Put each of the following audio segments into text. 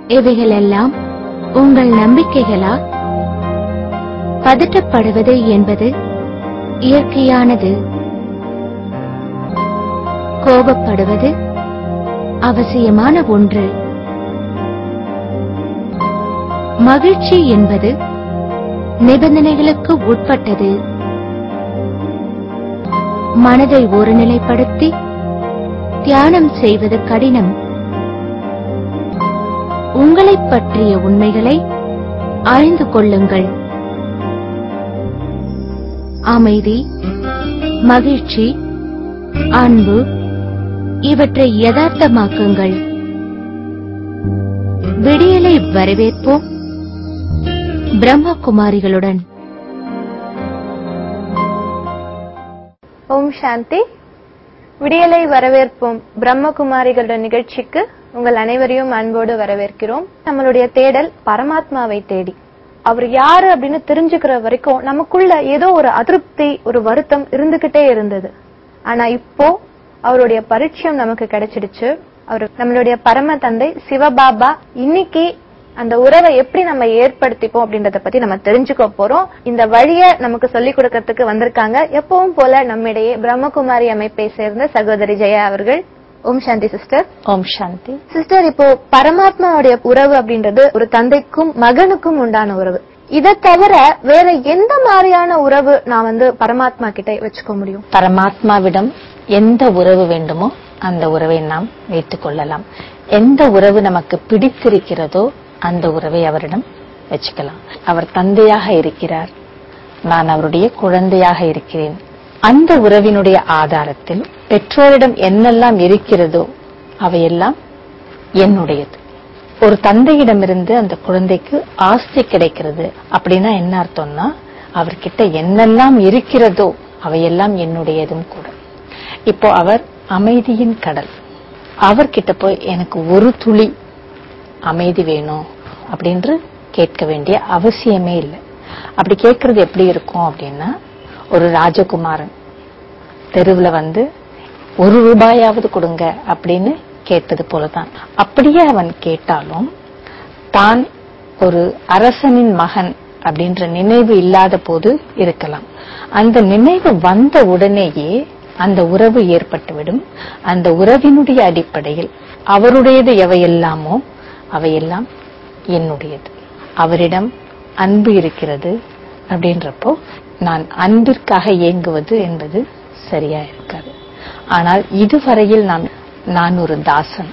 இவைகளெல்லாம் உங்கள் நம்பிக்கைகளா பதட்டப்படுவது என்பது இயற்கையானது கோபப்படுவது அவசியமான ஒன்று மகிழ்ச்சி என்பது நிபந்தனைகளுக்கு உட்பட்டது மனதை ஒருநிலைப்படுத்தி தியானம் செய்வது கடினம் உங்களைப் பற்றிய உண்மைகளை அறிந்து கொள்ளுங்கள் அமைதி மகிழ்ச்சி அன்பு இவற்றை யதார்த்தமாக்குங்கள் விடியலை வரவேற்போம் பிரம்மகுமாரிகளுடன் ஓம் சாந்தி விடியலை வரவேற்போம் பிரம்மகுமாரிகளுடன் நிகழ்ச்சிக்கு உங்கள் அனைவரையும் அன்போடு வரவேற்கிறோம் நம்மளுடைய தேடல் பரமாத்மாவை தேடி அவர் யாரு அப்படின்னு தெரிஞ்சுக்கிற வரைக்கும் நமக்குள்ள ஏதோ ஒரு அதிருப்தி ஒரு வருத்தம் இருந்துகிட்டே இருந்தது ஆனா இப்போ அவருடைய பரிச்சயம் நமக்கு கிடைச்சிடுச்சு அவர் நம்மளுடைய பரம தந்தை சிவபாபா இன்னைக்கு அந்த உறவை எப்படி நம்ம ஏற்படுத்திப்போம் அப்படின்றத பத்தி நம்ம தெரிஞ்சுக்க போறோம் இந்த வழிய நமக்கு சொல்லி கொடுக்கறதுக்கு வந்திருக்காங்க எப்பவும் போல நம்மிடையே பிரம்மகுமாரி அமைப்பை சேர்ந்த சகோதரி ஜெயா அவர்கள் ஓம் சாந்தி சிஸ்டர் ஓம் சாந்தி சிஸ்டர் இப்போ பரமாத்மாவுடைய உறவு அப்படின்றது ஒரு தந்தைக்கும் மகனுக்கும் உண்டான உறவு இதை தவிர வேற எந்த மாதிரியான உறவு நான் வந்து பரமாத்மா கிட்ட வச்சுக்க முடியும் பரமாத்மாவிடம் எந்த உறவு வேண்டுமோ அந்த உறவை நாம் வைத்துக் கொள்ளலாம் எந்த உறவு நமக்கு பிடித்திருக்கிறதோ அந்த உறவை அவரிடம் வச்சுக்கலாம் அவர் தந்தையாக இருக்கிறார் நான் அவருடைய குழந்தையாக இருக்கிறேன் அந்த உறவினுடைய ஆதாரத்தில் பெற்றோரிடம் என்னெல்லாம் இருக்கிறதோ அவையெல்லாம் என்னுடையது ஒரு தந்தையிடமிருந்து அந்த குழந்தைக்கு ஆஸ்தி கிடைக்கிறது அப்படின்னா என்ன அர்த்தம்னா அவர்கிட்ட என்னெல்லாம் இருக்கிறதோ அவையெல்லாம் என்னுடையதும் கூட இப்போ அவர் அமைதியின் கடல் அவர்கிட்ட போய் எனக்கு ஒரு துளி அமைதி வேணும் அப்படின்று கேட்க வேண்டிய அவசியமே இல்லை அப்படி கேட்கறது எப்படி இருக்கும் அப்படின்னா ஒரு ராஜகுமாரன் தெருவுல வந்து ஒரு ரூபாயாவது கொடுங்க அப்படின்னு கேட்டது போலதான் அப்படியே அவன் கேட்டாலும் தான் ஒரு அரசனின் மகன் அப்படின்ற நினைவு இல்லாத போது இருக்கலாம் அந்த நினைவு வந்த உடனேயே அந்த உறவு ஏற்பட்டுவிடும் அந்த உறவினுடைய அடிப்படையில் அவருடையது எவையெல்லாமோ அவையெல்லாம் என்னுடையது அவரிடம் அன்பு இருக்கிறது அப்படின்றப்போ நான் அன்பிற்காக இயங்குவது என்பது சரியா இருக்காது ஆனால் இதுவரையில் நாம் நான் ஒரு தாசன்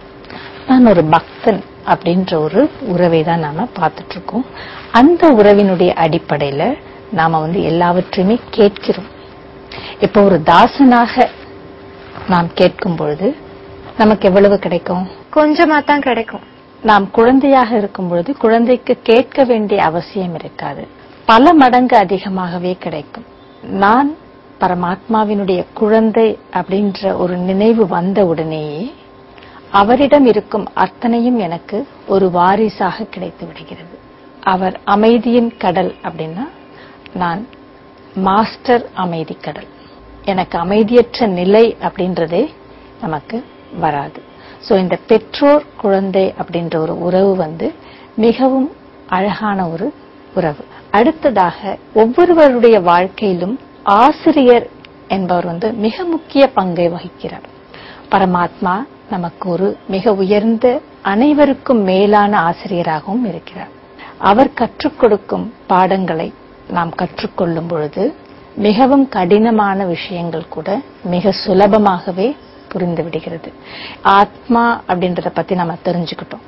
நான் ஒரு பக்தன் அப்படின்ற ஒரு உறவை தான் நாம பார்த்துட்டு இருக்கோம் அந்த உறவினுடைய அடிப்படையில நாம வந்து எல்லாவற்றையுமே கேட்கிறோம் இப்போ ஒரு தாசனாக நாம் கேட்கும் பொழுது நமக்கு எவ்வளவு கிடைக்கும் கொஞ்சமா தான் கிடைக்கும் நாம் குழந்தையாக இருக்கும் பொழுது குழந்தைக்கு கேட்க வேண்டிய அவசியம் இருக்காது பல மடங்கு அதிகமாகவே கிடைக்கும் நான் பரமாத்மாவினுடைய குழந்தை அப்படின்ற ஒரு நினைவு வந்த உடனேயே அவரிடம் இருக்கும் அத்தனையும் எனக்கு ஒரு வாரிசாக கிடைத்து விடுகிறது அவர் அமைதியின் கடல் அப்படின்னா நான் மாஸ்டர் அமைதி கடல் எனக்கு அமைதியற்ற நிலை அப்படின்றதே நமக்கு வராது சோ இந்த பெற்றோர் குழந்தை அப்படின்ற ஒரு உறவு வந்து மிகவும் அழகான ஒரு உறவு அடுத்ததாக ஒவ்வொருவருடைய வாழ்க்கையிலும் ஆசிரியர் என்பவர் வந்து மிக முக்கிய பங்கை வகிக்கிறார் பரமாத்மா நமக்கு ஒரு மிக உயர்ந்த அனைவருக்கும் மேலான ஆசிரியராகவும் இருக்கிறார் அவர் கற்றுக் கொடுக்கும் பாடங்களை நாம் கற்றுக்கொள்ளும் பொழுது மிகவும் கடினமான விஷயங்கள் கூட மிக சுலபமாகவே புரிந்து விடுகிறது ஆத்மா அப்படின்றத பத்தி நாம தெரிஞ்சுக்கிட்டோம்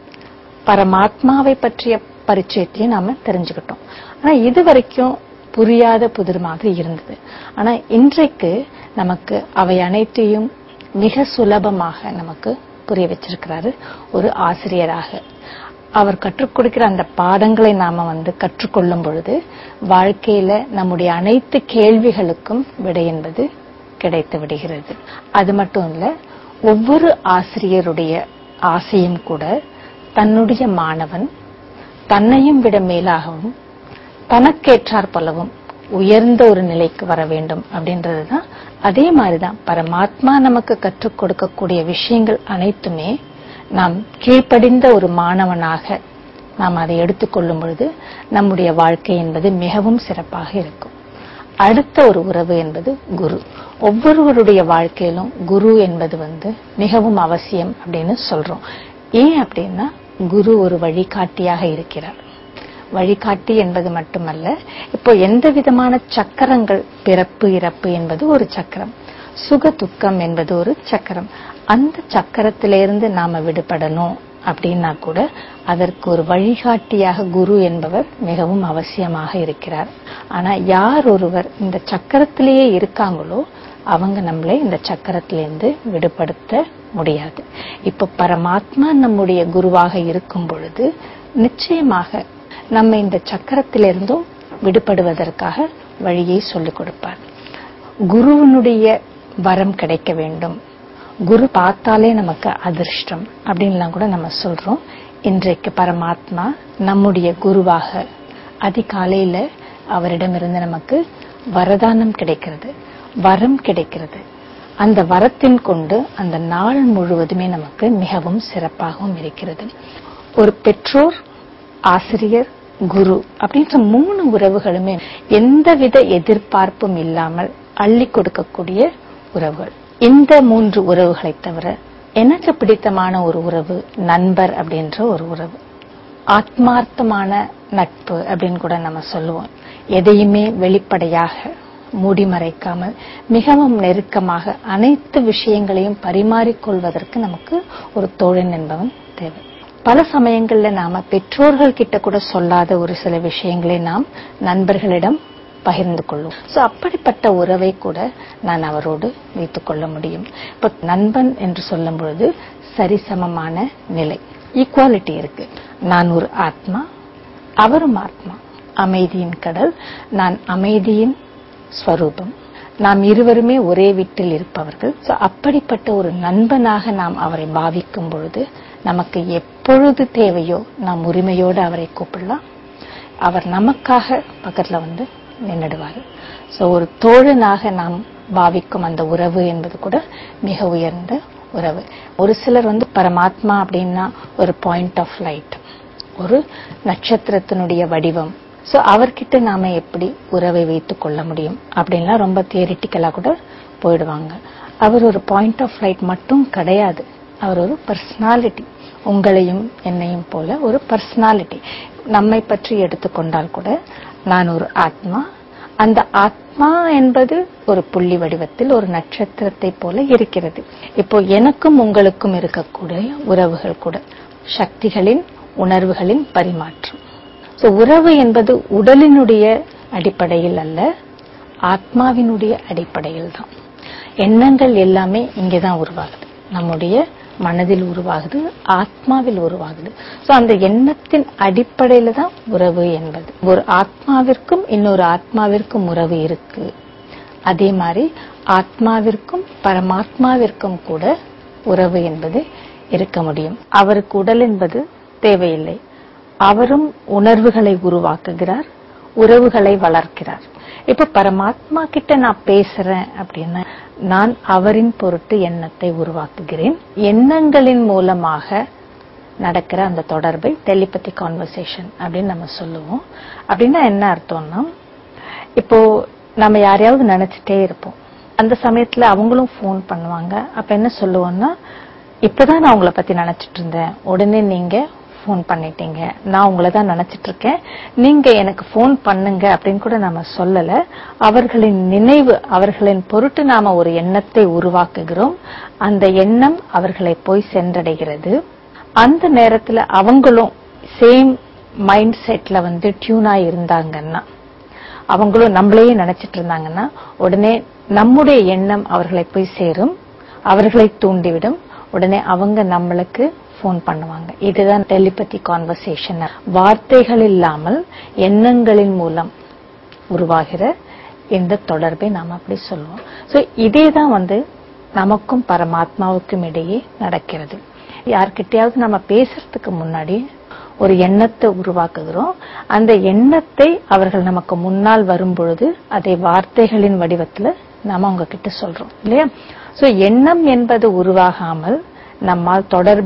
பரமாத்மாவை பற்றிய பரிச்சயத்தையும் நாம தெரிஞ்சுக்கிட்டோம் ஆனா இது வரைக்கும் புரியாத புதிர் மாதிரி இருந்தது ஆனா இன்றைக்கு நமக்கு அவை அனைத்தையும் மிக சுலபமாக நமக்கு புரிய வச்சிருக்கிறாரு ஒரு ஆசிரியராக அவர் கற்றுக் கொடுக்கிற அந்த பாடங்களை நாம வந்து கற்றுக்கொள்ளும் பொழுது வாழ்க்கையில நம்முடைய அனைத்து கேள்விகளுக்கும் விடை என்பது கிடைத்து விடுகிறது அது மட்டும் இல்ல ஒவ்வொரு ஆசிரியருடைய ஆசையும் கூட தன்னுடைய மாணவன் தன்னையும் விட மேலாகவும் தனக்கேற்றார் போலவும் உயர்ந்த ஒரு நிலைக்கு வர வேண்டும் அப்படின்றதுதான் அதே மாதிரிதான் பரமாத்மா நமக்கு கற்றுக் கொடுக்கக்கூடிய விஷயங்கள் அனைத்துமே நாம் கீழ்ப்படிந்த ஒரு மாணவனாக நாம் அதை எடுத்துக்கொள்ளும் பொழுது நம்முடைய வாழ்க்கை என்பது மிகவும் சிறப்பாக இருக்கும் அடுத்த ஒரு உறவு என்பது குரு ஒவ்வொருவருடைய வாழ்க்கையிலும் குரு என்பது வந்து மிகவும் அவசியம் அப்படின்னு சொல்றோம் ஏன் அப்படின்னா குரு ஒரு வழிகாட்டியாக இருக்கிறார் வழிகாட்டி என்பது மட்டுமல்ல இப்போ எந்த விதமான சக்கரங்கள் பிறப்பு இறப்பு என்பது ஒரு சக்கரம் சுக துக்கம் என்பது ஒரு சக்கரம் அந்த சக்கரத்திலிருந்து நாம விடுபடணும் அப்படின்னா கூட அதற்கு ஒரு வழிகாட்டியாக குரு என்பவர் மிகவும் அவசியமாக இருக்கிறார் ஆனா யார் ஒருவர் இந்த சக்கரத்திலேயே இருக்காங்களோ அவங்க நம்மளை இந்த சக்கரத்திலிருந்து விடுபடுத்த முடியாது இப்ப பரமாத்மா நம்முடைய குருவாக இருக்கும் பொழுது நிச்சயமாக நம்ம இந்த சக்கரத்திலிருந்தும் விடுபடுவதற்காக வழியை சொல்லிக் கொடுப்பார் குருவினுடைய வரம் கிடைக்க வேண்டும் குரு பார்த்தாலே நமக்கு அதிர்ஷ்டம் அப்படின்லாம் கூட நம்ம சொல்றோம் இன்றைக்கு பரமாத்மா நம்முடைய குருவாக அதிகாலையில அவரிடமிருந்து நமக்கு வரதானம் கிடைக்கிறது வரம் கிடைக்கிறது அந்த வரத்தின் கொண்டு அந்த நாள் முழுவதுமே நமக்கு மிகவும் சிறப்பாகவும் இருக்கிறது ஒரு பெற்றோர் ஆசிரியர் குரு அப்படின்ற மூணு உறவுகளுமே எந்தவித எதிர்பார்ப்பும் இல்லாமல் அள்ளி கொடுக்கக்கூடிய உறவுகள் இந்த மூன்று உறவுகளை தவிர எனக்கு பிடித்தமான ஒரு உறவு நண்பர் அப்படின்ற ஒரு உறவு ஆத்மார்த்தமான நட்பு அப்படின்னு கூட நம்ம சொல்லுவோம் எதையுமே வெளிப்படையாக மூடி மறைக்காமல் மிகவும் நெருக்கமாக அனைத்து விஷயங்களையும் பரிமாறிக்கொள்வதற்கு நமக்கு ஒரு தோழன் என்பவன் தேவை பல சமயங்கள்ல நாம பெற்றோர்கள் கிட்ட கூட சொல்லாத ஒரு சில விஷயங்களை நாம் நண்பர்களிடம் பகிர்ந்து கொள்ளும் சோ அப்படிப்பட்ட உறவை கூட நான் அவரோடு வைத்துக் கொள்ள முடியும் இப்ப நண்பன் என்று சொல்லும் பொழுது சரிசமமான நிலை ஈக்குவாலிட்டி இருக்கு நான் ஒரு ஆத்மா அவரும் ஆத்மா அமைதியின் கடல் நான் அமைதியின் ஸ்வரூபம் நாம் இருவருமே ஒரே வீட்டில் இருப்பவர்கள் சோ அப்படிப்பட்ட ஒரு நண்பனாக நாம் அவரை பாவிக்கும் பொழுது நமக்கு எப்பொழுது தேவையோ நாம் உரிமையோடு அவரை கூப்பிடலாம் அவர் நமக்காக பக்கத்துல வந்து நின்றுடுவார் சோ ஒரு தோழனாக நாம் பாவிக்கும் அந்த உறவு என்பது கூட மிக உயர்ந்த உறவு ஒரு சிலர் வந்து பரமாத்மா அப்படின்னா ஒரு பாயிண்ட் ஆஃப் லைட் ஒரு நட்சத்திரத்தினுடைய வடிவம் சோ அவர்கிட்ட நாம எப்படி உறவை வைத்துக் கொள்ள முடியும் அப்படின்லாம் ரொம்ப தியரிட்டிக்கலா கூட போயிடுவாங்க அவர் ஒரு பாயிண்ட் ஆஃப் லைட் மட்டும் கிடையாது அவர் ஒரு பர்சனாலிட்டி உங்களையும் என்னையும் போல ஒரு பர்சனாலிட்டி நம்மை பற்றி எடுத்துக்கொண்டால் கூட நான் ஒரு ஆத்மா அந்த ஆத்மா என்பது ஒரு புள்ளி வடிவத்தில் ஒரு நட்சத்திரத்தை போல இருக்கிறது இப்போ எனக்கும் உங்களுக்கும் இருக்கக்கூடிய உறவுகள் கூட சக்திகளின் உணர்வுகளின் பரிமாற்றம் சோ உறவு என்பது உடலினுடைய அடிப்படையில் அல்ல ஆத்மாவினுடைய அடிப்படையில் தான் எண்ணங்கள் எல்லாமே இங்கதான் உருவாகுது நம்முடைய மனதில் உருவாகுது ஆத்மாவில் உருவாகுது சோ அந்த எண்ணத்தின் அடிப்படையில தான் உறவு என்பது ஒரு ஆத்மாவிற்கும் இன்னொரு ஆத்மாவிற்கும் உறவு இருக்கு அதே மாதிரி ஆத்மாவிற்கும் பரமாத்மாவிற்கும் கூட உறவு என்பது இருக்க முடியும் அவருக்கு உடல் என்பது தேவையில்லை அவரும் உணர்வுகளை உருவாக்குகிறார் உறவுகளை வளர்க்கிறார் இப்ப பரமாத்மா கிட்ட நான் பேசுறேன் அப்படின்னா நான் அவரின் பொருட்டு எண்ணத்தை உருவாக்குகிறேன் எண்ணங்களின் மூலமாக நடக்கிற அந்த தொடர்பை டெலிபதி கான்வர்சேஷன் அப்படின்னு நம்ம சொல்லுவோம் அப்படின்னா என்ன அர்த்தம்னா இப்போ நம்ம யாரையாவது நினைச்சிட்டே இருப்போம் அந்த சமயத்துல அவங்களும் ஃபோன் பண்ணுவாங்க அப்ப என்ன சொல்லுவோம்னா இப்பதான் நான் உங்களை பத்தி நினைச்சிட்டு இருந்தேன் உடனே நீங்க ஃபோன் பண்ணிட்டீங்க நான் உங்களை தான் நினைச்சிட்டு இருக்கேன் நீங்க எனக்கு ஃபோன் பண்ணுங்க அப்படின்னு கூட நாம சொல்லல அவர்களின் நினைவு அவர்களின் பொருட்டு நாம ஒரு எண்ணத்தை உருவாக்குகிறோம் அந்த எண்ணம் அவர்களை போய் சென்றடைகிறது அந்த நேரத்துல அவங்களும் சேம் மைண்ட் செட்ல வந்து டியூனா இருந்தாங்கன்னா அவங்களும் நம்மளையே நினைச்சிட்டு இருந்தாங்கன்னா உடனே நம்முடைய எண்ணம் அவர்களை போய் சேரும் அவர்களை தூண்டிவிடும் உடனே அவங்க நம்மளுக்கு ஃபோன் பண்ணுவாங்க இதுதான் டெலிபதி கான்வர்சேஷன் வார்த்தைகள் இல்லாமல் எண்ணங்களின் மூலம் உருவாகிற இந்த தொடர்பை நாம அப்படி சொல்லுவோம் சோ இதே தான் வந்து நமக்கும் பரமாத்மாவுக்கும் இடையே நடக்கிறது யார்கிட்டயாவது நம்ம பேசுறதுக்கு முன்னாடி ஒரு எண்ணத்தை உருவாக்குகிறோம் அந்த எண்ணத்தை அவர்கள் நமக்கு முன்னால் வரும் பொழுது அதை வார்த்தைகளின் வடிவத்துல நாம அவங்க கிட்ட சொல்றோம் இல்லையா சோ எண்ணம் என்பது உருவாகாமல் நம்மால் தொடர்பை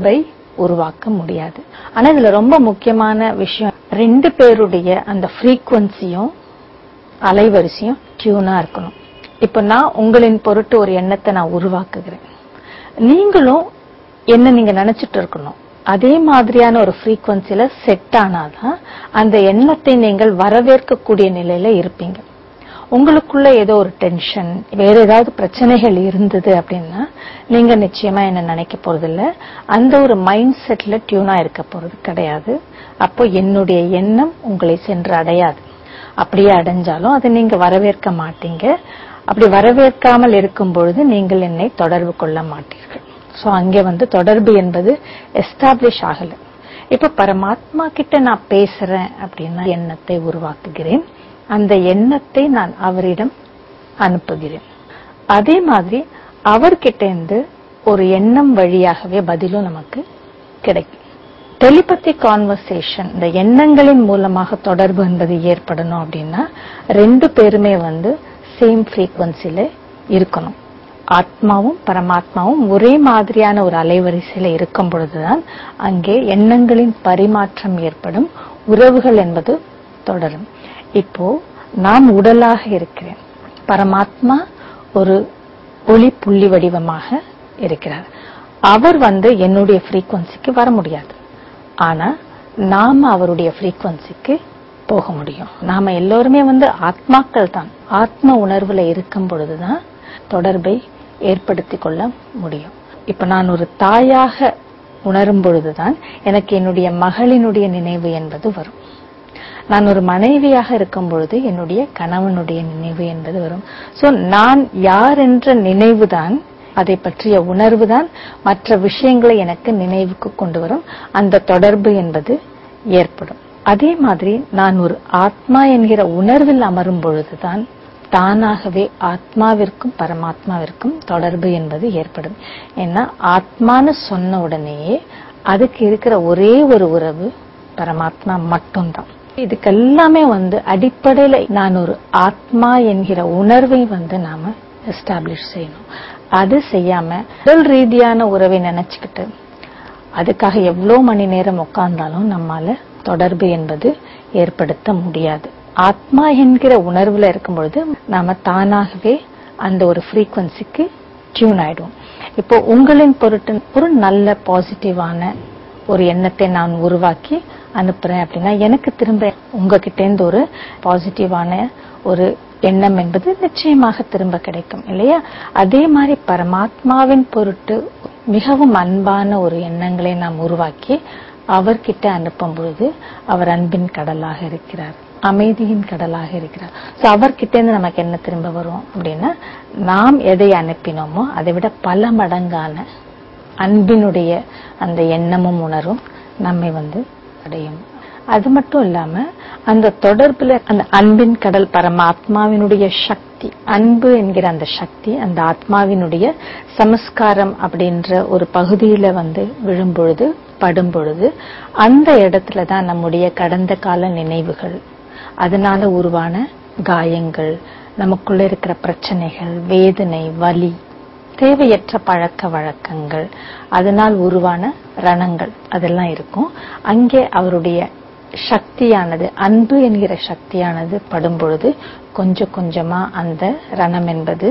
உருவாக்க முடியாது ஆனா இதுல ரொம்ப முக்கியமான விஷயம் ரெண்டு பேருடைய அந்த ஃப்ரீக்குவன்சியும் அலைவரிசையும் டியூனா இருக்கணும் இப்ப நான் உங்களின் பொருட்டு ஒரு எண்ணத்தை நான் உருவாக்குகிறேன் நீங்களும் என்ன நீங்க நினைச்சிட்டு இருக்கணும் அதே மாதிரியான ஒரு ஃப்ரீக்குவன்சில செட் ஆனாதான் அந்த எண்ணத்தை நீங்கள் வரவேற்கக்கூடிய நிலையில இருப்பீங்க உங்களுக்குள்ள ஏதோ ஒரு டென்ஷன் வேற ஏதாவது பிரச்சனைகள் இருந்தது அப்படின்னா நீங்க நிச்சயமா என்ன நினைக்க போறது இல்ல அந்த ஒரு மைண்ட் செட்ல டியூனா இருக்க போறது கிடையாது அப்போ என்னுடைய எண்ணம் உங்களை சென்று அடையாது அப்படியே அடைஞ்சாலும் அதை நீங்க வரவேற்க மாட்டீங்க அப்படி வரவேற்காமல் இருக்கும் பொழுது நீங்கள் என்னை தொடர்பு கொள்ள மாட்டீர்கள் சோ அங்கே வந்து தொடர்பு என்பது எஸ்டாப்ளிஷ் ஆகல இப்ப பரமாத்மா கிட்ட நான் பேசுறேன் அப்படின்னா எண்ணத்தை உருவாக்குகிறேன் அந்த எண்ணத்தை நான் அவரிடம் அனுப்புகிறேன் அதே மாதிரி அவர்கிட்ட இருந்து ஒரு எண்ணம் வழியாகவே பதிலும் நமக்கு கிடைக்கும் டெலிபதி கான்வர்சேஷன் இந்த எண்ணங்களின் மூலமாக தொடர்பு என்பது ஏற்படணும் அப்படின்னா ரெண்டு பேருமே வந்து சேம் ஃப்ரீக்வன்சில இருக்கணும் ஆத்மாவும் பரமாத்மாவும் ஒரே மாதிரியான ஒரு அலைவரிசையில இருக்கும் பொழுதுதான் அங்கே எண்ணங்களின் பரிமாற்றம் ஏற்படும் உறவுகள் என்பது தொடரும் இப்போ நான் உடலாக இருக்கிறேன் பரமாத்மா ஒரு ஒளி புள்ளி வடிவமாக இருக்கிறார் அவர் வந்து என்னுடைய ஃப்ரீக்வன்சிக்கு வர முடியாது ஆனா நாம அவருடைய ஃப்ரீக்வன்சிக்கு போக முடியும் நாம எல்லோருமே வந்து ஆத்மாக்கள் தான் ஆத்ம உணர்வுல இருக்கும் பொழுதுதான் தொடர்பை ஏற்படுத்தி கொள்ள முடியும் இப்ப நான் ஒரு தாயாக உணரும் பொழுதுதான் எனக்கு என்னுடைய மகளினுடைய நினைவு என்பது வரும் நான் ஒரு மனைவியாக இருக்கும் பொழுது என்னுடைய கணவனுடைய நினைவு என்பது வரும் சோ நான் யார் என்ற நினைவுதான் அதை பற்றிய உணர்வுதான் மற்ற விஷயங்களை எனக்கு நினைவுக்கு கொண்டு வரும் அந்த தொடர்பு என்பது ஏற்படும் அதே மாதிரி நான் ஒரு ஆத்மா என்கிற உணர்வில் அமரும் பொழுதுதான் தானாகவே ஆத்மாவிற்கும் பரமாத்மாவிற்கும் தொடர்பு என்பது ஏற்படும் ஏன்னா ஆத்மான்னு சொன்ன உடனேயே அதுக்கு இருக்கிற ஒரே ஒரு உறவு பரமாத்மா மட்டும்தான் இதுக்கெல்லாமே வந்து அடிப்படையில நான் ஒரு ஆத்மா என்கிற உணர்வை வந்து நாம எஸ்டாப்ளிஷ் செய்யணும் அது செய்யாம உடல் ரீதியான உறவை நினைச்சுக்கிட்டு அதுக்காக எவ்வளவு மணி நேரம் உட்கார்ந்தாலும் நம்மால தொடர்பு என்பது ஏற்படுத்த முடியாது ஆத்மா என்கிற உணர்வுல இருக்கும் பொழுது நாம தானாகவே அந்த ஒரு ஃப்ரீக்வன்சிக்கு டியூன் ஆயிடுவோம் இப்போ உங்களின் பொருட்டு ஒரு நல்ல பாசிட்டிவான ஒரு எண்ணத்தை நான் உருவாக்கி அனுப்புறேன் அப்படின்னா எனக்கு திரும்ப உங்ககிட்ட இருந்து ஒரு பாசிட்டிவான ஒரு எண்ணம் என்பது நிச்சயமாக திரும்ப கிடைக்கும் இல்லையா அதே மாதிரி பரமாத்மாவின் பொருட்டு மிகவும் அன்பான ஒரு எண்ணங்களை நாம் உருவாக்கி அவர்கிட்ட அனுப்பும் பொழுது அவர் அன்பின் கடலாக இருக்கிறார் அமைதியின் கடலாக இருக்கிறார் சோ அவர்கிட்ட இருந்து நமக்கு என்ன திரும்ப வரும் அப்படின்னா நாம் எதை அனுப்பினோமோ அதை விட பல மடங்கான அன்பினுடைய அந்த எண்ணமும் உணரும் நம்மை வந்து அடையும் அது மட்டும் இல்லாம அந்த தொடர்புல அந்த அன்பின் கடல் பரமாத்மாவினுடைய சக்தி அன்பு என்கிற அந்த சக்தி அந்த ஆத்மாவினுடைய சமஸ்காரம் அப்படின்ற ஒரு பகுதியில வந்து விழும்பொழுது படும் பொழுது அந்த இடத்துல தான் நம்முடைய கடந்த கால நினைவுகள் அதனால உருவான காயங்கள் நமக்குள்ள இருக்கிற பிரச்சனைகள் வேதனை வலி தேவையற்ற பழக்க வழக்கங்கள் அதனால் உருவான ரணங்கள் அதெல்லாம் இருக்கும் அங்கே அவருடைய சக்தியானது அன்பு என்கிற சக்தியானது படும் பொழுது கொஞ்சம் கொஞ்சமா அந்த ரணம் என்பது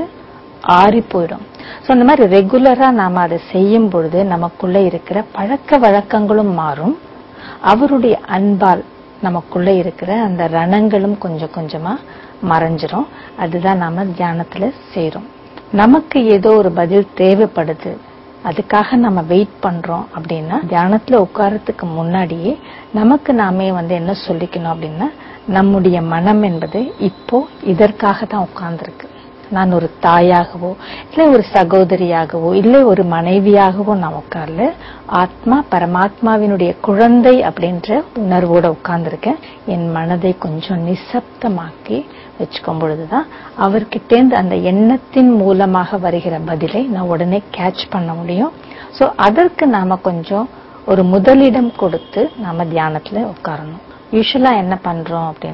ஆறி போயிடும் சோ அந்த மாதிரி ரெகுலரா நாம அதை செய்யும் பொழுது நமக்குள்ள இருக்கிற பழக்க வழக்கங்களும் மாறும் அவருடைய அன்பால் நமக்குள்ள இருக்கிற அந்த ரணங்களும் கொஞ்சம் கொஞ்சமா மறைஞ்சிரும் அதுதான் நாம தியானத்துல செய்றோம் நமக்கு ஏதோ ஒரு பதில் தேவைப்படுது அதுக்காக நம்ம வெயிட் பண்றோம் அப்படின்னா தியானத்துல உட்காரத்துக்கு முன்னாடியே நமக்கு நாமே வந்து என்ன சொல்லிக்கணும் அப்படின்னா நம்முடைய மனம் என்பது இப்போ இதற்காக தான் உட்கார்ந்துருக்கு நான் ஒரு தாயாகவோ இல்லை ஒரு சகோதரியாகவோ இல்லை ஒரு மனைவியாகவோ நான் உட்கார்ல ஆத்மா பரமாத்மாவினுடைய குழந்தை அப்படின்ற உணர்வோட உட்கார்ந்துருக்கேன் என் மனதை கொஞ்சம் நிசப்தமாக்கி வச்சுக்கும் பொழுதுதான் அவர்கிட்டேந்து அந்த எண்ணத்தின் மூலமாக வருகிற பதிலை நான் உடனே கேட்ச் பண்ண முடியும் சோ அதற்கு நாம கொஞ்சம் ஒரு முதலிடம் கொடுத்து நாம தியானத்துல உட்காரணும் யூஸ்வலா என்ன பண்றோம் அப்படின்னா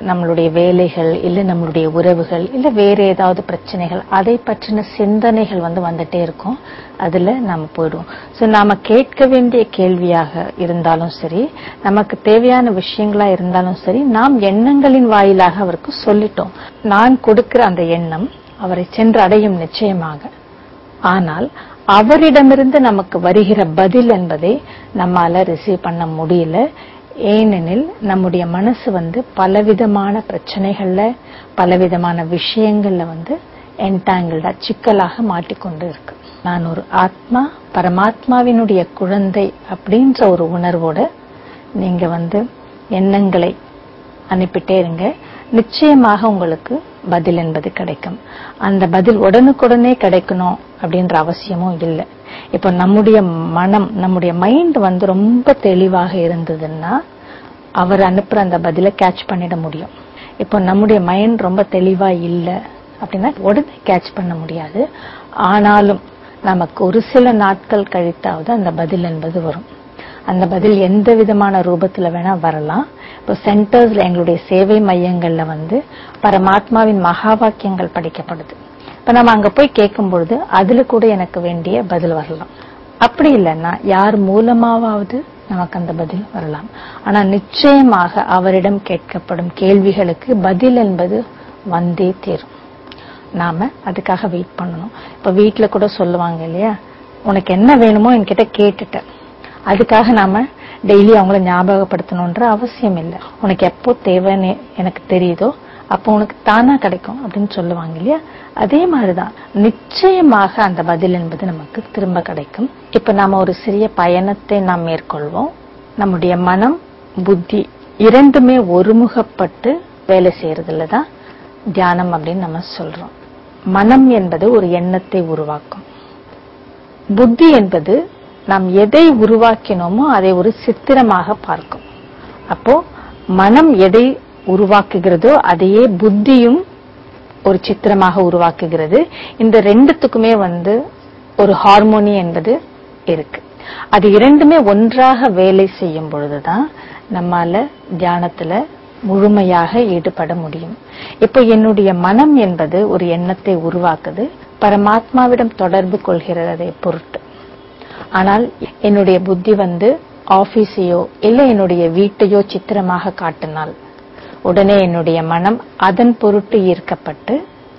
நம்மளுடைய வேலைகள் இல்ல நம்மளுடைய உறவுகள் இல்ல வேற ஏதாவது பிரச்சனைகள் அதை பற்றின சிந்தனைகள் வந்து வந்துட்டே இருக்கும் அதுல நாம போயிடுவோம் சோ நாம கேட்க வேண்டிய கேள்வியாக இருந்தாலும் சரி நமக்கு தேவையான விஷயங்களா இருந்தாலும் சரி நாம் எண்ணங்களின் வாயிலாக அவருக்கு சொல்லிட்டோம் நான் கொடுக்கிற அந்த எண்ணம் அவரை சென்று அடையும் நிச்சயமாக ஆனால் அவரிடமிருந்து நமக்கு வருகிற பதில் என்பதை நம்மால ரிசீவ் பண்ண முடியல ஏனெனில் நம்முடைய மனசு வந்து பலவிதமான பிரச்சனைகள்ல பலவிதமான விஷயங்கள்ல வந்து என்டாங்கிள்டா சிக்கலாக மாட்டிக்கொண்டு இருக்கு நான் ஒரு ஆத்மா பரமாத்மாவினுடைய குழந்தை அப்படின்ற ஒரு உணர்வோட நீங்க வந்து எண்ணங்களை அனுப்பிட்டே இருங்க நிச்சயமாக உங்களுக்கு பதில் என்பது கிடைக்கும் அந்த பதில் உடனுக்குடனே கிடைக்கணும் அப்படின்ற அவசியமும் இல்லை இப்போ நம்முடைய மனம் நம்முடைய மைண்ட் வந்து ரொம்ப தெளிவாக இருந்ததுன்னா அவர் அனுப்புற அந்த பதிலை கேட்ச் பண்ணிட முடியும் இப்போ நம்முடைய மைண்ட் ரொம்ப தெளிவா இல்லை அப்படின்னா உடனே கேட்ச் பண்ண முடியாது ஆனாலும் நமக்கு ஒரு சில நாட்கள் கழித்தாவது அந்த பதில் என்பது வரும் அந்த பதில் எந்த விதமான ரூபத்துல வேணா வரலாம் இப்போ சென்டர்ஸ்ல எங்களுடைய சேவை மையங்கள்ல வந்து பரமாத்மாவின் மகா வாக்கியங்கள் படிக்கப்படுது இப்ப நம்ம அங்க போய் கேட்கும் பொழுது அதுல கூட எனக்கு வேண்டிய பதில் வரலாம் அப்படி இல்லைன்னா யார் மூலமாவது நமக்கு அந்த பதில் வரலாம் ஆனா நிச்சயமாக அவரிடம் கேட்கப்படும் கேள்விகளுக்கு பதில் என்பது வந்தே தீரும் நாம அதுக்காக வெயிட் பண்ணணும் இப்ப வீட்ல கூட சொல்லுவாங்க இல்லையா உனக்கு என்ன வேணுமோ என்கிட்ட கேட்டுட்ட அதுக்காக நாம டெய்லி அவங்கள ஞாபகப்படுத்தணும்ன்ற அவசியம் இல்லை உனக்கு எப்போ தேவைன்னு எனக்கு தெரியுதோ அப்போ உனக்கு தானா கிடைக்கும் அப்படின்னு சொல்லுவாங்க இல்லையா அதே மாதிரிதான் நிச்சயமாக அந்த பதில் என்பது நமக்கு திரும்ப கிடைக்கும் இப்ப நாம ஒரு சிறிய பயணத்தை நாம் மேற்கொள்வோம் நம்முடைய மனம் புத்தி இரண்டுமே ஒருமுகப்பட்டு வேலை செய்யறதுல தான் தியானம் அப்படின்னு நம்ம சொல்றோம் மனம் என்பது ஒரு எண்ணத்தை உருவாக்கும் புத்தி என்பது நாம் எதை உருவாக்கினோமோ அதை ஒரு சித்திரமாக பார்க்கும் அப்போ மனம் எதை உருவாக்குகிறதோ அதையே புத்தியும் ஒரு சித்திரமாக உருவாக்குகிறது இந்த ரெண்டுத்துக்குமே வந்து ஒரு ஹார்மோனி என்பது இருக்கு அது இரண்டுமே ஒன்றாக வேலை செய்யும் பொழுதுதான் நம்மால தியானத்துல முழுமையாக ஈடுபட முடியும் இப்போ என்னுடைய மனம் என்பது ஒரு எண்ணத்தை உருவாக்குது பரமாத்மாவிடம் தொடர்பு கொள்கிறது அதை பொருட்டு ஆனால் என்னுடைய புத்தி வந்து ஆபீஸையோ இல்ல என்னுடைய வீட்டையோ சித்திரமாக காட்டினால் உடனே என்னுடைய மனம் அதன் பொருட்டு ஈர்க்கப்பட்டு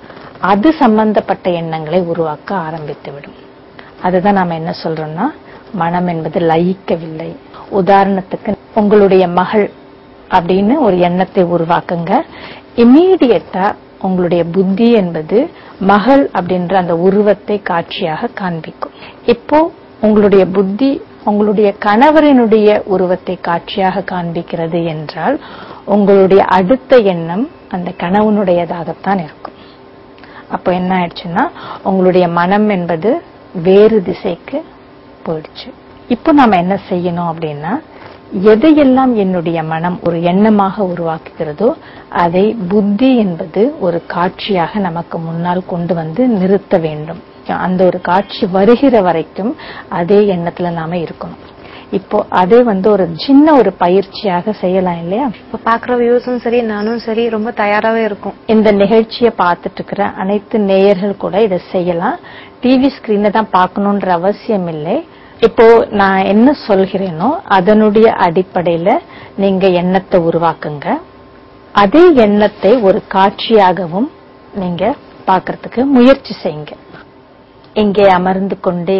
அது சம்பந்தப்பட்ட எண்ணங்களை உருவாக்க ஆரம்பித்துவிடும் அதுதான் நாம என்ன சொல்றோம்னா மனம் என்பது லயிக்கவில்லை உதாரணத்துக்கு உங்களுடைய மகள் அப்படின்னு ஒரு எண்ணத்தை உருவாக்குங்க இம்மீடியட்டா உங்களுடைய புத்தி என்பது மகள் அப்படின்ற அந்த உருவத்தை காட்சியாக காண்பிக்கும் இப்போ உங்களுடைய புத்தி உங்களுடைய கணவரினுடைய உருவத்தை காட்சியாக காண்பிக்கிறது என்றால் உங்களுடைய அடுத்த எண்ணம் அந்த கணவனுடையதாகத்தான் இருக்கும் அப்போ என்ன ஆயிடுச்சுன்னா உங்களுடைய மனம் என்பது வேறு திசைக்கு போயிடுச்சு இப்போ நாம என்ன செய்யணும் அப்படின்னா எதையெல்லாம் என்னுடைய மனம் ஒரு எண்ணமாக உருவாக்குகிறதோ அதை புத்தி என்பது ஒரு காட்சியாக நமக்கு முன்னால் கொண்டு வந்து நிறுத்த வேண்டும் அந்த ஒரு காட்சி வருகிற வரைக்கும் அதே எண்ணத்துல நாம இருக்கணும் இப்போ அதே வந்து ஒரு சின்ன ஒரு பயிற்சியாக செய்யலாம் இல்லையா இப்ப பாக்குற வியூஸும் சரி நானும் சரி ரொம்ப தயாராவே இருக்கும் இந்த நிகழ்ச்சியை பார்த்துட்டு இருக்கிற அனைத்து நேயர்கள் கூட இதை செய்யலாம் டிவி ஸ்கிரீனை தான் பார்க்கணுன்ற அவசியம் இல்லை இப்போ நான் என்ன சொல்கிறேனோ அதனுடைய அடிப்படையில நீங்க எண்ணத்தை உருவாக்குங்க அதே எண்ணத்தை ஒரு காட்சியாகவும் நீங்க பார்க்கறதுக்கு முயற்சி செய்யுங்க இங்கே அமர்ந்து கொண்டே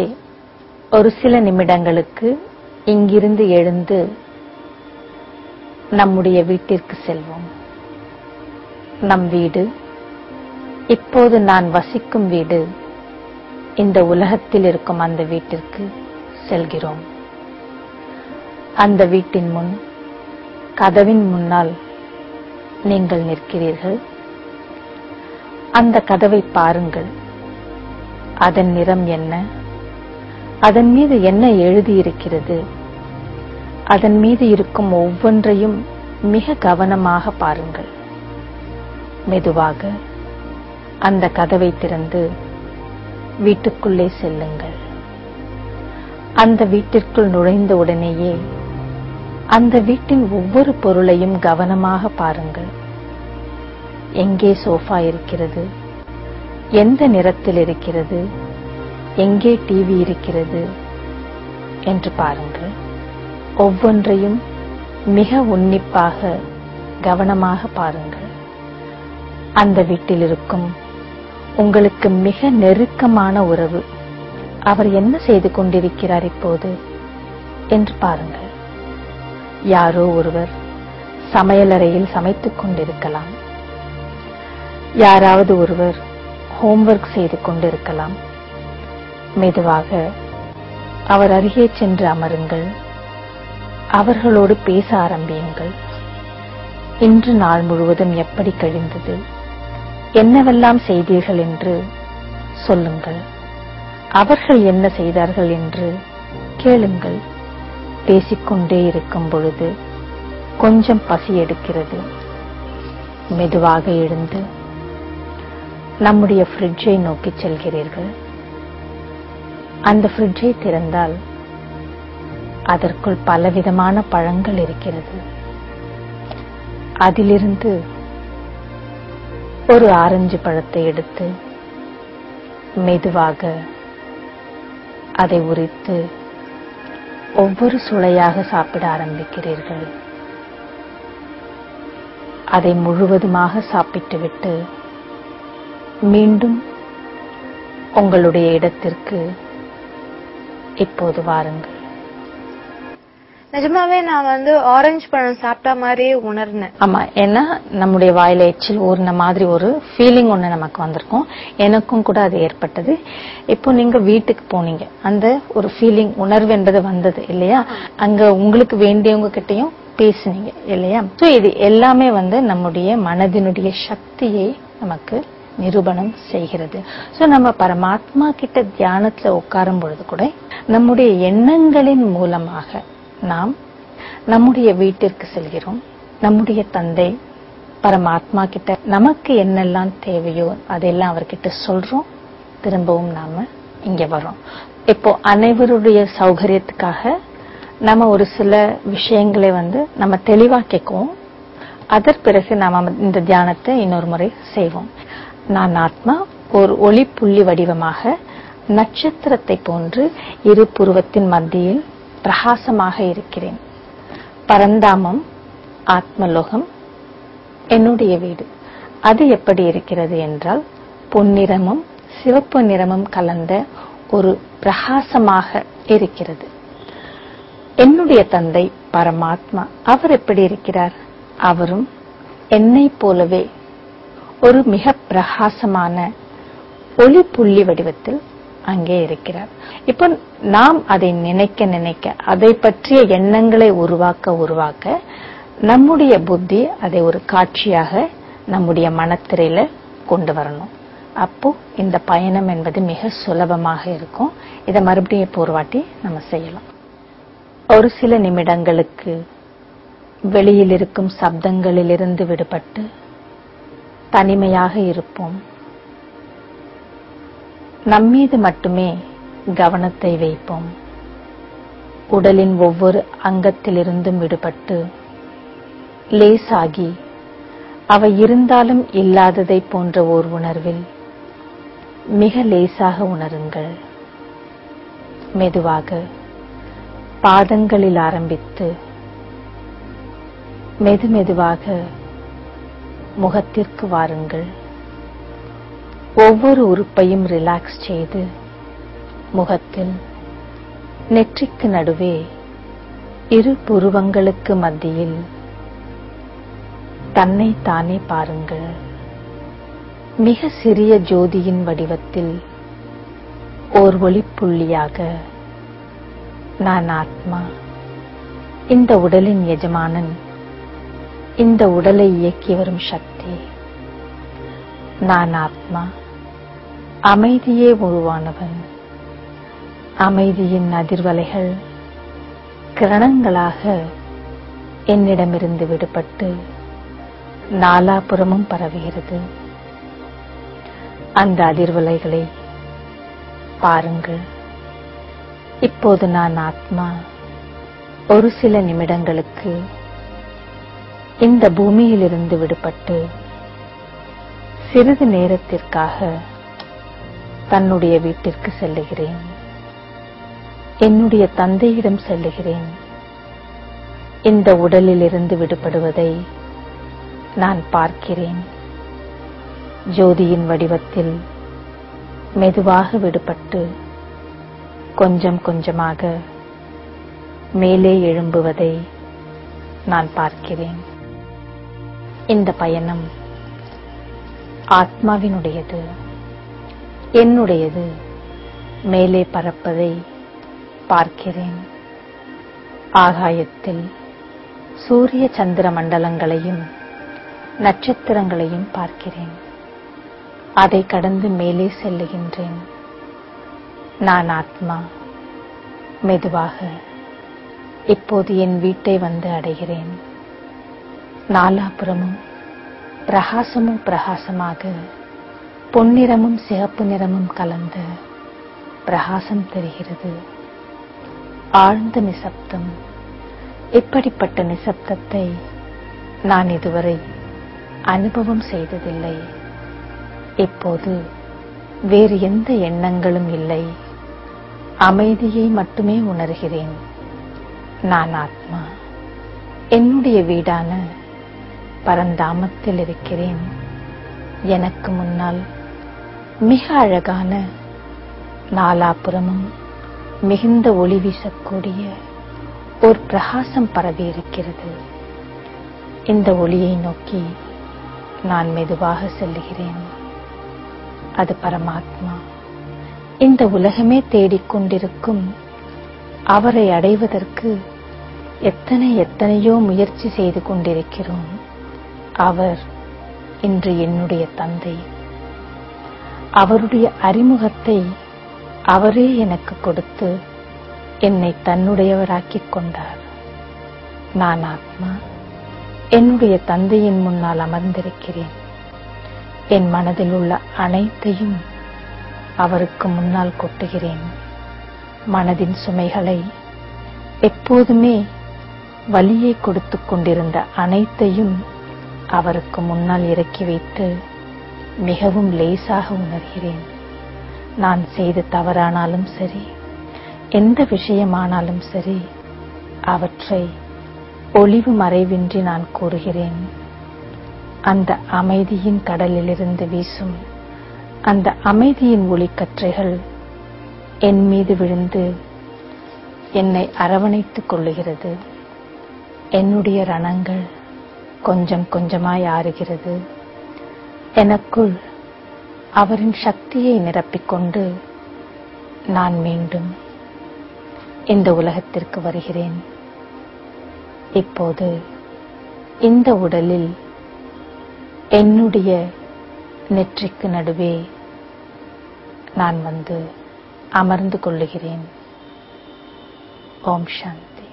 ஒரு சில நிமிடங்களுக்கு இங்கிருந்து எழுந்து நம்முடைய வீட்டிற்கு செல்வோம் நம் வீடு இப்போது நான் வசிக்கும் வீடு இந்த உலகத்தில் இருக்கும் அந்த வீட்டிற்கு செல்கிறோம் அந்த வீட்டின் முன் கதவின் முன்னால் நீங்கள் நிற்கிறீர்கள் அந்த கதவை பாருங்கள் அதன் நிறம் என்ன அதன் மீது என்ன எழுதியிருக்கிறது அதன் மீது இருக்கும் ஒவ்வொன்றையும் மிக கவனமாக பாருங்கள் மெதுவாக அந்த கதவை திறந்து வீட்டுக்குள்ளே செல்லுங்கள் அந்த வீட்டிற்குள் நுழைந்த உடனேயே அந்த வீட்டின் ஒவ்வொரு பொருளையும் கவனமாக பாருங்கள் எங்கே சோஃபா இருக்கிறது எந்த நிறத்தில் இருக்கிறது எங்கே டிவி இருக்கிறது என்று பாருங்கள் ஒவ்வொன்றையும் மிக உன்னிப்பாக கவனமாக பாருங்கள் அந்த வீட்டில் இருக்கும் உங்களுக்கு மிக நெருக்கமான உறவு அவர் என்ன செய்து கொண்டிருக்கிறார் இப்போது என்று பாருங்கள் யாரோ ஒருவர் சமையலறையில் சமைத்துக் கொண்டிருக்கலாம் யாராவது ஒருவர் ஹோம்வொர்க் செய்து கொண்டிருக்கலாம் மெதுவாக அவர் அருகே சென்று அமருங்கள் அவர்களோடு பேச ஆரம்பியுங்கள் இன்று நாள் முழுவதும் எப்படி கழிந்தது என்னவெல்லாம் செய்தீர்கள் என்று சொல்லுங்கள் அவர்கள் என்ன செய்தார்கள் என்று கேளுங்கள் பேசிக்கொண்டே இருக்கும் பொழுது கொஞ்சம் பசி எடுக்கிறது மெதுவாக எழுந்து நம்முடைய ஃப்ரிட்ஜை நோக்கி செல்கிறீர்கள் அந்த ஃப்ரிட்ஜை திறந்தால் அதற்குள் பலவிதமான பழங்கள் இருக்கிறது அதிலிருந்து ஒரு ஆரஞ்சு பழத்தை எடுத்து மெதுவாக அதை உரித்து ஒவ்வொரு சுளையாக சாப்பிட ஆரம்பிக்கிறீர்கள் அதை முழுவதுமாக சாப்பிட்டுவிட்டு மீண்டும் உங்களுடைய இடத்திற்கு இப்போது வாருங்கள் நிஜமாவே நான் வந்து ஆரஞ்சு பழம் சாப்பிட்ட மாதிரியே உணர்ந்தேன் ஆமா ஏன்னா நம்முடைய வாயில எச்சில் ஊறின மாதிரி ஒரு ஃபீலிங் ஒண்ணு நமக்கு வந்திருக்கும் எனக்கும் கூட அது ஏற்பட்டது இப்போ நீங்க வீட்டுக்கு போனீங்க அந்த ஒரு ஃபீலிங் உணர்வு என்பது வந்தது இல்லையா அங்க உங்களுக்கு வேண்டியவங்க கிட்டயும் பேசுனீங்க இல்லையா சோ இது எல்லாமே வந்து நம்முடைய மனதினுடைய சக்தியை நமக்கு நிரூபணம் செய்கிறது சோ நம்ம பரமாத்மா கிட்ட தியானத்துல உட்காரும் பொழுது கூட நம்முடைய எண்ணங்களின் மூலமாக நாம் நம்முடைய வீட்டிற்கு செல்கிறோம் நம்முடைய தந்தை பரமாத்மா கிட்ட நமக்கு என்னெல்லாம் தேவையோ அதெல்லாம் அவர்கிட்ட சொல்றோம் திரும்பவும் நாம இங்க வரோம் இப்போ அனைவருடைய சௌகரியத்துக்காக நம்ம ஒரு சில விஷயங்களை வந்து நம்ம தெளிவா கேட்குவோம் அதற்கு பிறகு நாம இந்த தியானத்தை இன்னொரு முறை செய்வோம் நான் ஆத்மா ஒரு ஒளி புள்ளி வடிவமாக நட்சத்திரத்தை போன்று இரு புருவத்தின் மத்தியில் பிரகாசமாக இருக்கிறேன் பரந்தாமம் ஆத்மலோகம் என்னுடைய வீடு அது எப்படி இருக்கிறது என்றால் பொன்னிறமும் சிவப்பு நிறமும் கலந்த ஒரு பிரகாசமாக இருக்கிறது என்னுடைய தந்தை பரமாத்மா அவர் எப்படி இருக்கிறார் அவரும் என்னை போலவே ஒரு மிக பிரகாசமான ஒளி புள்ளி வடிவத்தில் அங்கே இருக்கிறார் இப்போ நாம் அதை நினைக்க நினைக்க அதை பற்றிய எண்ணங்களை உருவாக்க உருவாக்க நம்முடைய புத்தி அதை ஒரு காட்சியாக நம்முடைய மனத்திரையில கொண்டு வரணும் அப்போ இந்த பயணம் என்பது மிக சுலபமாக இருக்கும் இதை மறுபடியும் இப்போ ஒரு வாட்டி நம்ம செய்யலாம் ஒரு சில நிமிடங்களுக்கு வெளியில் இருக்கும் சப்தங்களிலிருந்து விடுபட்டு தனிமையாக இருப்போம் நம்மீது மட்டுமே கவனத்தை வைப்போம் உடலின் ஒவ்வொரு அங்கத்திலிருந்தும் விடுபட்டு லேசாகி அவை இருந்தாலும் இல்லாததை போன்ற ஓர் உணர்வில் மிக லேசாக உணருங்கள் மெதுவாக பாதங்களில் ஆரம்பித்து மெது மெதுவாக முகத்திற்கு வாருங்கள் ஒவ்வொரு உறுப்பையும் ரிலாக்ஸ் செய்து முகத்தில் நெற்றிக்கு நடுவே இரு புருவங்களுக்கு மத்தியில் தன்னை தானே பாருங்கள் மிக சிறிய ஜோதியின் வடிவத்தில் ஓர் ஒளிப்புள்ளியாக நான் ஆத்மா இந்த உடலின் எஜமானன் இந்த உடலை இயக்கி வரும் சக்தி நான் ஆத்மா அமைதியே உருவானவன் அமைதியின் அதிர்வலைகள் கிரணங்களாக என்னிடமிருந்து விடுபட்டு நாலாபுறமும் பரவுகிறது அந்த அதிர்வலைகளை பாருங்கள் இப்போது நான் ஆத்மா ஒரு சில நிமிடங்களுக்கு இந்த பூமியிலிருந்து விடுபட்டு சிறிது நேரத்திற்காக தன்னுடைய வீட்டிற்கு செல்லுகிறேன் என்னுடைய தந்தையிடம் செல்லுகிறேன் இந்த உடலிலிருந்து விடுபடுவதை நான் பார்க்கிறேன் ஜோதியின் வடிவத்தில் மெதுவாக விடுபட்டு கொஞ்சம் கொஞ்சமாக மேலே எழும்புவதை நான் பார்க்கிறேன் இந்த பயணம் ஆத்மாவினுடையது என்னுடையது மேலே பறப்பதை பார்க்கிறேன் ஆகாயத்தில் சூரிய சந்திர மண்டலங்களையும் நட்சத்திரங்களையும் பார்க்கிறேன் அதை கடந்து மேலே செல்லுகின்றேன் நான் ஆத்மா மெதுவாக இப்போது என் வீட்டை வந்து அடைகிறேன் நாலாபுறமும் பிரகாசமும் பிரகாசமாக பொன்னிறமும் சிகப்பு நிறமும் கலந்த பிரகாசம் தெரிகிறது ஆழ்ந்த நிசப்தம் இப்படிப்பட்ட நிசப்தத்தை நான் இதுவரை அனுபவம் செய்ததில்லை இப்போது வேறு எந்த எண்ணங்களும் இல்லை அமைதியை மட்டுமே உணர்கிறேன் நான் ஆத்மா என்னுடைய வீடான பரந்தாமத்தில் இருக்கிறேன் எனக்கு முன்னால் மிக அழகான நாலாபுறமும் மிகுந்த ஒளி வீசக்கூடிய ஒரு பிரகாசம் பரவி இருக்கிறது இந்த ஒளியை நோக்கி நான் மெதுவாக செல்லுகிறேன் அது பரமாத்மா இந்த உலகமே தேடிக்கொண்டிருக்கும் அவரை அடைவதற்கு எத்தனை எத்தனையோ முயற்சி செய்து கொண்டிருக்கிறோம் அவர் இன்று என்னுடைய தந்தை அவருடைய அறிமுகத்தை அவரே எனக்கு கொடுத்து என்னை தன்னுடையவராக்கிக் கொண்டார் நான் ஆத்மா என்னுடைய தந்தையின் முன்னால் அமர்ந்திருக்கிறேன் என் மனதில் உள்ள அனைத்தையும் அவருக்கு முன்னால் கொட்டுகிறேன் மனதின் சுமைகளை எப்போதுமே வலியை கொடுத்துக் கொண்டிருந்த அனைத்தையும் அவருக்கு முன்னால் இறக்கி வைத்து மிகவும் லேசாக உணர்கிறேன் நான் செய்த தவறானாலும் சரி எந்த விஷயமானாலும் சரி அவற்றை ஒளிவு மறைவின்றி நான் கூறுகிறேன் அந்த அமைதியின் கடலிலிருந்து வீசும் அந்த அமைதியின் ஒளிக்கற்றைகள் என் மீது விழுந்து என்னை அரவணைத்துக் கொள்ளுகிறது என்னுடைய ரணங்கள் கொஞ்சம் கொஞ்சமாய் ஆறுகிறது எனக்குள் அவரின் சக்தியை நிரப்பிக்கொண்டு நான் மீண்டும் இந்த உலகத்திற்கு வருகிறேன் இப்போது இந்த உடலில் என்னுடைய நெற்றிக்கு நடுவே நான் வந்து அமர்ந்து கொள்ளுகிறேன் ஓம் சாந்தி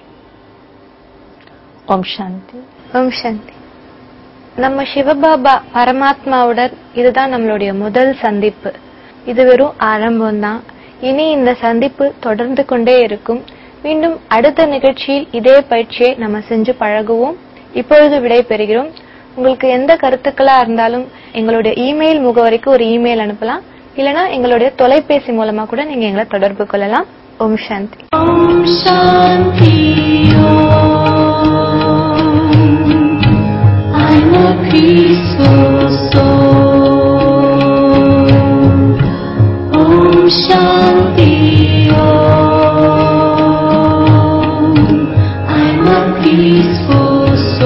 ஓம் சாந்தி ஓம் சாந்தி நம்ம சிவபாபா பரமாத்மாவுடன் இதுதான் நம்மளுடைய முதல் சந்திப்பு இது வெறும் ஆரம்பம்தான் இனி இந்த சந்திப்பு தொடர்ந்து கொண்டே இருக்கும் மீண்டும் அடுத்த நிகழ்ச்சியில் இதே பயிற்சியை நம்ம செஞ்சு பழகுவோம் இப்பொழுது விடை பெறுகிறோம் உங்களுக்கு எந்த கருத்துக்களா இருந்தாலும் எங்களுடைய இமெயில் முகவரிக்கு ஒரு இமெயில் அனுப்பலாம் இல்லனா எங்களுடைய தொலைபேசி மூலமா கூட நீங்க எங்களை தொடர்பு கொள்ளலாம் ஓம் சாந்தி I'm a peaceful soul. Om Shanti Om. I'm a peaceful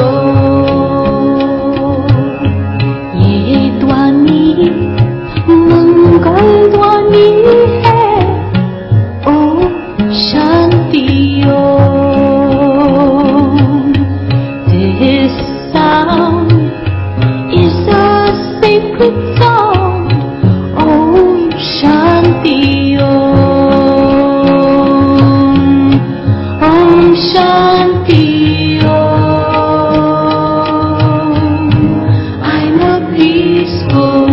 soul. ये ध्वनि मंगल ध्वनि है ओम शांति ओम This sound is a sacred sound. Om Shanti Om. Om Shanti Om. I'm a peaceful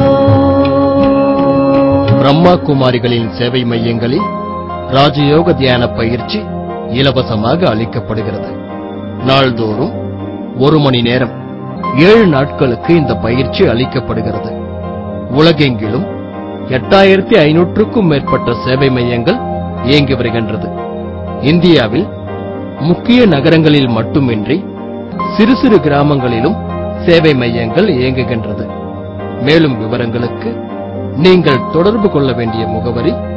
soul. Brahma குமாரிகளின் சேவை மையங்களில் ராஜயோக தியான பயிற்சி இலவசமாக அளிக்கப்படுகிறது நாள்தோறும் ஒரு மணி நேரம் ஏழு நாட்களுக்கு இந்த பயிற்சி அளிக்கப்படுகிறது உலகெங்கிலும் எட்டாயிரத்தி ஐநூற்றுக்கும் மேற்பட்ட சேவை மையங்கள் இயங்கி வருகின்றது இந்தியாவில் முக்கிய நகரங்களில் மட்டுமின்றி சிறு சிறு கிராமங்களிலும் சேவை மையங்கள் இயங்குகின்றது மேலும் விவரங்களுக்கு நீங்கள் தொடர்பு கொள்ள வேண்டிய முகவரி